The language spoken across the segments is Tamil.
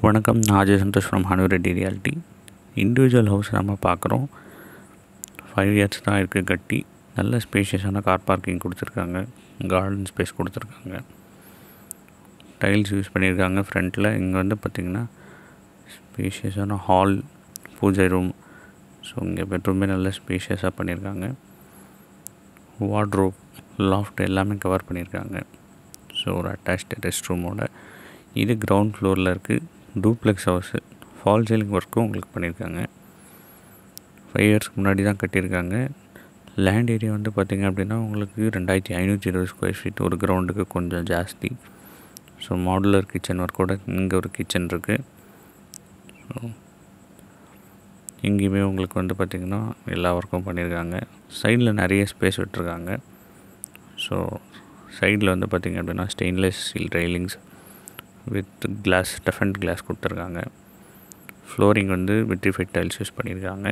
வணக்கம் நான் Ajay Santhosh from Hanu Reddy reality individual house நம்ம பார்க்குறோம் ஃபைவ் இயர்ஸ் தான் இருக்குது கட்டி நல்ல ஸ்பேஷியஸான கார் பார்க்கிங் கொடுத்துருக்காங்க கார்டன் ஸ்பேஸ் கொடுத்துருக்காங்க டைல்ஸ் யூஸ் பண்ணியிருக்காங்க ஃப்ரண்ட்டில் இங்கே வந்து பார்த்திங்கன்னா ஸ்பேஷியஸான ஹால் பூஜை ரூம் ஸோ இங்கே பெட்ரூமே நல்ல ஸ்பேஷியஸாக பண்ணியிருக்காங்க வார்ட்ரோப் லாஃப்ட் எல்லாமே கவர் பண்ணியிருக்காங்க ஸோ ஒரு அட்டாச்டு ரெஸ்ட் ரூமோட இது கிரவுண்ட் ஃப்ளோரில் இருக்குது டூப்ளெக்ஸ் ஹவுஸு ஃபால் சீலிங் ஒர்க்கும் உங்களுக்கு பண்ணியிருக்காங்க ஃபைவ் இயர்ஸ்க்கு முன்னாடி தான் கட்டியிருக்காங்க லேண்ட் ஏரியா வந்து பார்த்திங்க அப்படின்னா உங்களுக்கு ரெண்டாயிரத்தி ஐநூற்றி இருபது ஸ்கொயர் ஃபீட் ஒரு கிரவுண்டுக்கு கொஞ்சம் ஜாஸ்தி ஸோ மாடுலர் கிச்சன் ஒர்க்கோட இங்கே ஒரு கிச்சன் இருக்குது ஸோ இங்கேயுமே உங்களுக்கு வந்து பார்த்திங்கன்னா எல்லா ஒர்க்கும் பண்ணியிருக்காங்க சைடில் நிறைய ஸ்பேஸ் விட்டுருக்காங்க ஸோ சைடில் வந்து பார்த்திங்க அப்படின்னா stainless steel railings with glass defend glass கொடுத்துருக்காங்க ஃப்ளோரிங் வந்து விட்ரிஃபைட் டைல்ஸ் யூஸ் பண்ணியிருக்காங்க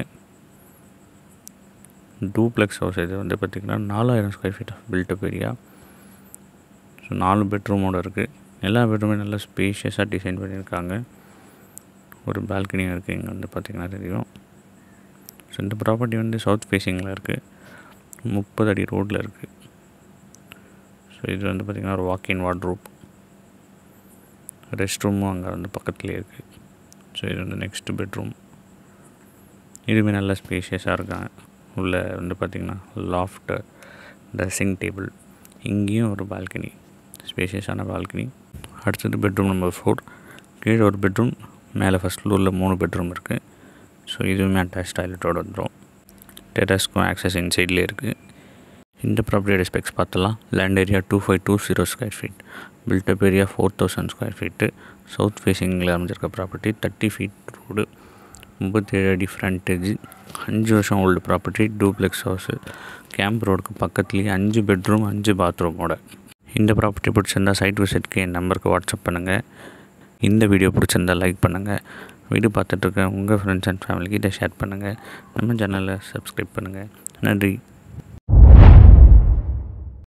டூப்ளெக்ஸ் ஹவுஸ் இது வந்து பார்த்திங்கன்னா நாலாயிரம் square feet of built up area so நாலு பெட்ரூமோடு இருக்குது எல்லா பெட்ரூமே நல்லா ஸ்பேஷியஸாக டிசைன் பண்ணியிருக்காங்க ஒரு பால்கனியும் இருக்குது இங்கே வந்து பார்த்திங்கன்னா தெரியும் ஸோ இந்த ப்ராப்பர்ட்டி வந்து சவுத் ஃபேஸிங்கில் இருக்குது முப்பது அடி ரோட்டில் இருக்குது ஸோ இது வந்து பார்த்திங்கன்னா ஒரு வாக்கின் வார்ட்ரூப் ரெஸ்ட் ரூமும் அங்கே வந்து பக்கத்துலேயே இருக்குது ஸோ இது வந்து நெக்ஸ்ட் பெட்ரூம் இதுவுமே நல்லா ஸ்பேஷியஸாக இருக்காங்க உள்ளே வந்து பார்த்திங்கன்னா லாஃப்ட் ட்ரெஸ்ஸிங் டேபிள் இங்கேயும் ஒரு பால்கனி ஸ்பேஷியஸான பால்கனி அடுத்தது பெட்ரூம் நம்பர் ஃபோர் கீழே ஒரு பெட்ரூம் மேலே ஃபஸ்ட் ஃப்ளோரில் மூணு பெட்ரூம் இருக்குது ஸோ இதுவுமே அட்டாச் டாய்லெட்டோடு வந்துடும் டெரஸ்க்கும் ஆக்சஸ் இன்சைட்லேயே இருக்குது இந்த ப்ராப்பர்ட்டியோட ஸ்பெக்ஸ் பார்த்தலாம் land area two five two zero square feet built up area four thousand square feet south ஃபேஸிங்கில் அமைஞ்சிருக்க ப்ராப்பர்ட்டி தேர்ட்டி ஃபீட் ரோடு முப்பத்தேழு அடி ஃப்ரண்டேஜ் அஞ்சு வருஷம் old property duplex house camp ரோடுக்கு பக்கத்துலேயே அஞ்சு பெட்ரூம் அஞ்சு பாத்ரூமோட இந்த ப்ராப்பர்ட்டி பிடிச்சிருந்தா சைட் விசிட்க்கு என் நம்பருக்கு வாட்ஸ்அப் பண்ணுங்கள் இந்த வீடியோ பிடிச்சிருந்தா லைக் பண்ணுங்கள் வீடியோ பார்த்துட்ருக்க உங்கள் ஃப்ரெண்ட்ஸ் அண்ட் ஃபேமிலிக்கு இதை ஷேர் பண்ணுங்கள் நம்ம சேனலை சப்ஸ்கிரைப் பண்ணுங்கள் நன்றி